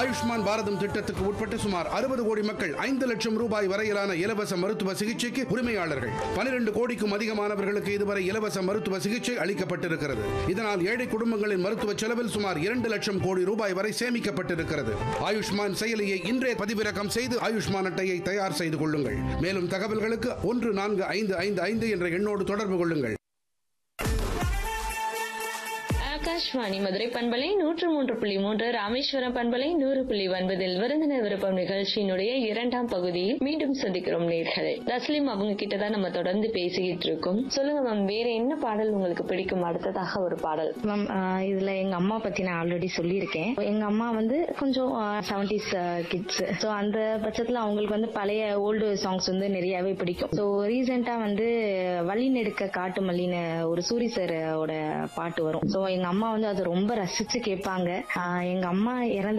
ஆயுஷ்மான் பாரதம் திட்டத்துக்கு உட்பட்ட சுமார் அறுபது கோடி மக்கள் ஐந்து லட்சம் ரூபாய் வரையிலான இலவச மருத்துவ சிகிச்சைக்கு உரிமையாளர்கள் பனிரெண்டு கோடிக்கும் அதிகமானவர்களுக்கு இதுவரை இலவச மருத்துவ சிகிச்சை அளிக்கப்பட்டிருக்கிறது இதனால் ஏழை குடும்பங்களின் மருத்துவ செலவில் சுமார் இரண்டு லட்சம் கோடி ரூபாய் வரை சேமிக்கப்பட்டிருக்கிறது ஆயுஷ்மான் செயலியை இன்றே பதிவிறக்கம் செய்து ஆயுஷ்மான் அட்டையை தயார் செய்து கொள்ளுங்கள் மேலும் தகவல்களுக்கு ஒன்று நான்கு ஐந்து ஐந்து ஐந்து என்ற எண்ணோடு தொடர்பு கொள்ளுங்கள் ஆகாஷ்வாணி மதுரை பண்பலை நூற்று மூன்று புள்ளி மூன்று ராமேஸ்வரம் பண்பலை நூறு புள்ளி ஒன்பதில் விருந்தினர் விருப்பம் நிகழ்ச்சியினுடைய இரண்டாம் பகுதியில் மீண்டும் சந்திக்கிறோம் நேர்களை தஸ்லீம் அவங்க கிட்ட தான் நம்ம தொடர்ந்து பேசிக்கிட்டு இருக்கோம் சொல்லுங்க மேம் வேற என்ன பாடல் உங்களுக்கு பிடிக்கும் அடுத்ததாக ஒரு பாடல் மேம் ஆஹ் இதுல எங்க அம்மா பத்தி நான் ஆல்ரெடி சொல்லியிருக்கேன் எங்க அம்மா வந்து கொஞ்சம் செவன்டிஸ் கிட்ஸ் ஸோ அந்த பட்சத்துல அவங்களுக்கு வந்து பழைய ஓல்டு சாங்ஸ் வந்து நிறையவே பிடிக்கும் ஸோ ரீசெண்டா வந்து வழி நெடுக்க காட்டு மல்லின்னு ஒரு சூரி சாரோட பாட்டு வரும் ஸோ எங்க அம்மா வந்து அதை ரொம்ப ரசிச்சு கேட்பாங்க ஆஹ் எங்க அம்மா இறந்த